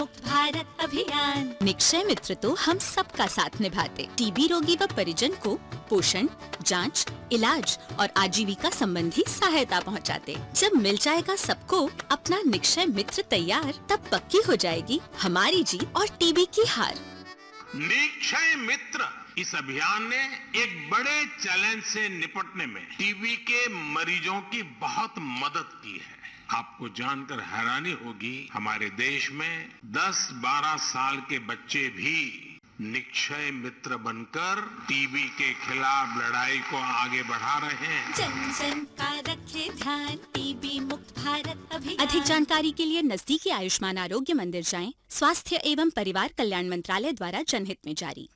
मुक्त भारत अभियान निक्षय मित्र तो हम सबका साथ निभाते टीबी रोगी व परिजन को पोषण जांच, इलाज और आजीविका संबंधी सहायता पहुंचाते। जब मिल जाएगा सबको अपना निक्षय मित्र तैयार तब पक्की हो जाएगी हमारी जीत और टीबी की हार निक्षय मित्र इस अभियान ने एक बड़े चैलेंज से निपटने में टीबी के मरीजों की बहुत मदद की है आपको जानकर हैरानी होगी हमारे देश में 10-12 साल के बच्चे भी निक्षय मित्र बनकर टीबी के खिलाफ लड़ाई को आगे बढ़ा रहे हैं जन जन का रखे ध्यान टीबी मुक्त भारत अभियान अधिक जानकारी के लिए नजदीकी आयुष्मान आरोग्य मंदिर जाएं स्वास्थ्य एवं परिवार कल्याण मंत्रालय द्वारा जनहित में जारी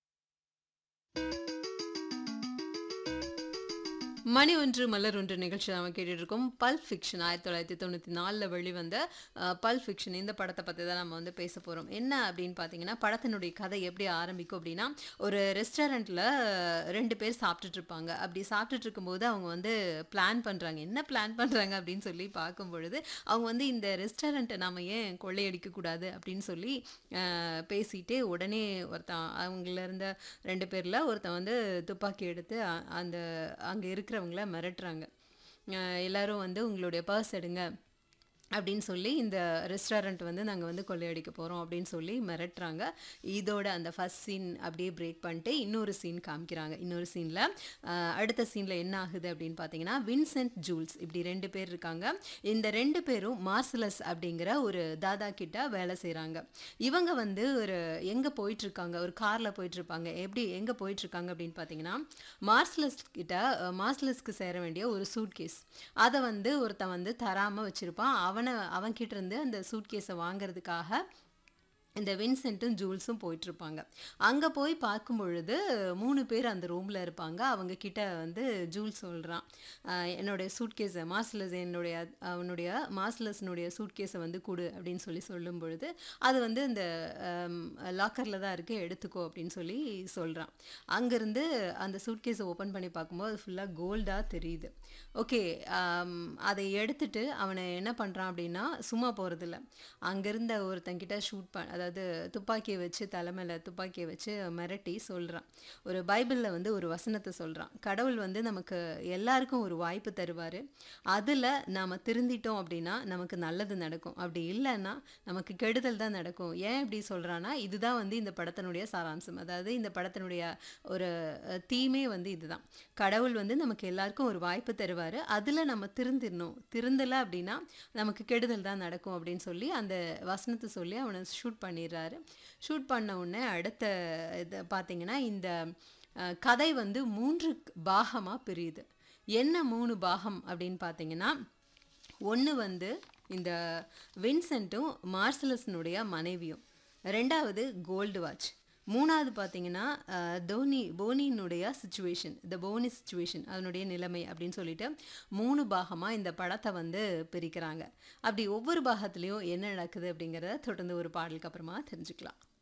மணி ஒன்று மலர் ஒன்று நிகழ்ச்சி நம்ம கேட்டுட்டு இருக்கோம் பல் ஃபிக்ஷன் ஆயிரத்தி தொள்ளாயிரத்தி தொண்ணூற்றி நாலில் வெளிவந்த பல் ஃபிக்ஷன் இந்த படத்தை பற்றி தான் நம்ம வந்து பேச போகிறோம் என்ன அப்படின்னு பார்த்தீங்கன்னா படத்தினுடைய கதை எப்படி ஆரம்பிக்கும் அப்படின்னா ஒரு ரெஸ்டாரண்ட்டில் ரெண்டு பேர் சாப்பிட்டுட்டு இருப்பாங்க அப்படி சாப்பிட்டுட்டு இருக்கும்போது அவங்க வந்து பிளான் பண்ணுறாங்க என்ன பிளான் பண்ணுறாங்க அப்படின்னு சொல்லி பார்க்கும் பொழுது அவங்க வந்து இந்த ரெஸ்டாரண்ட்டை நாம ஏன் கொள்ளையடிக்க கூடாது அப்படின்னு சொல்லி அஹ், பேசிட்டு உடனே ஒருத்தன் அவங்கள இருந்த ரெண்டு பேரில் ஒருத்தன் வந்து துப்பாக்கி எடுத்து அ- அந்த அங்கே இருக்கிறவங்கள மிரட்டுறாங்க அஹ், எல்லாரும் வந்து உங்களுடைய பர்ஸ் எடுங்க அப்படின்னு சொல்லி இந்த ரெஸ்டாரண்ட் வந்து நாங்கள் வந்து கொள்ளையடிக்க போகிறோம் அப்படின்னு சொல்லி மிரட்டுறாங்க இதோட அந்த ஃபஸ்ட் சீன் அப்படியே பிரேக் பண்ணிட்டு இன்னொரு சீன் காமிக்கிறாங்க இன்னொரு சீனில் அடுத்த சீனில் என்ன ஆகுது அப்படின்னு பார்த்தீங்கன்னா வின்சென்ட் ஜூல்ஸ் இப்படி ரெண்டு பேர் இருக்காங்க இந்த ரெண்டு பேரும் மார்சலஸ் அப்படிங்கிற ஒரு தாதா கிட்ட வேலை செய்கிறாங்க இவங்க வந்து ஒரு எங்கே போயிட்டுருக்காங்க ஒரு காரில் போயிட்டுருப்பாங்க எப்படி எங்கே போயிட்டுருக்காங்க அப்படின்னு பார்த்தீங்கன்னா மார்சலஸ் கிட்ட அஹ், மார்சலஸ்க்கு சேர வேண்டிய ஒரு சூட்கேஸ் அதை வந்து ஒருத்தன் வந்து தராமல் வச்சுருப்பான் அவனை அவன்கிட்ட இருந்து அந்த சூட்கேஸை வாங்குறதுக்காக இந்த வின்சென்ட்டும் ஜூல்ஸும் போயிட்டுருப்பாங்க அங்கே போய் பார்க்கும் பொழுது மூணு பேர் அந்த ரூமில் இருப்பாங்க அவங்க கிட்ட வந்து ஜூல்ஸ் சொல்கிறான் என்னுடைய சூட்கேஸை மார்சலஸ் என்னுடைய அவனுடைய மார்சலஸ்னுடைய சூட்கேஸை வந்து கொடு அப்படின்னு சொல்லி சொல்லும் பொழுது அது வந்து இந்த லாக்கரில் தான் இருக்குது எடுத்துக்கோ அப்படின்னு சொல்லி சொல்கிறான் அங்கேருந்து அந்த சூட்கேஸை ஓப்பன் பண்ணி பார்க்கும்போது அது ஃபுல்லாக கோல்டாக தெரியுது ஓகே அதை எடுத்துட்டு அவனை என்ன பண்ணுறான் அப்படின்னா சும்மா போகிறதில்ல அங்கேருந்த ஒருத்தங்கிட்ட ஷூட் பண்ண அதாவது துப்பாக்கியை வச்சு தலைமையில் துப்பாக்கியை வச்சு மிரட்டி சொல்கிறான் ஒரு பைபிளில் வந்து ஒரு வசனத்தை சொல்கிறான் கடவுள் வந்து நமக்கு எல்லாருக்கும் ஒரு வாய்ப்பு தருவார் அதில் நாம் திருந்திட்டோம் அப்படின்னா நமக்கு நல்லது நடக்கும் அப்படி இல்லைன்னா நமக்கு கெடுதல் தான் நடக்கும் ஏன் இப்படி சொல்கிறான்னா இதுதான் வந்து இந்த படத்தினுடைய சாராம்சம் அதாவது இந்த படத்தினுடைய ஒரு தீமே வந்து இதுதான் கடவுள் வந்து நமக்கு எல்லாருக்கும் ஒரு வாய்ப்பு தருவார் அதில் நம்ம திருந்திடணும் திருந்தலை அப்படின்னா நமக்கு கெடுதல் தான் நடக்கும் அப்படின்னு சொல்லி அந்த வசனத்தை சொல்லி அவனை ஷூட் பண்ணிடுறாரு ஷூட் பண்ண உடனே அடுத்த இது பார்த்தீங்கன்னா இந்த அஹ், கதை வந்து மூன்று பாகமாக பிரியுது என்ன மூணு பாகம் அப்படின்னு பார்த்தீங்கன்னா ஒன்று வந்து இந்த வின்சென்ட்டும் மார்சலஸ்னுடைய மனைவியும் ரெண்டாவது கோல்டு வாட்ச் மூணாவது பார்த்தீங்கன்னா அஹ், தோனி போனியினுடைய சுச்சுவேஷன் த போனி சுச்சுவேஷன் அதனுடைய நிலைமை அப்படின்னு சொல்லிட்டு மூணு பாகமாக இந்த படத்தை வந்து பிரிக்கிறாங்க அப்படி ஒவ்வொரு பாகத்துலேயும் என்ன நடக்குது அப்படிங்கிறத தொடர்ந்து ஒரு பாடலுக்கு அப்புறமா தெரிஞ்சுக்கலாம்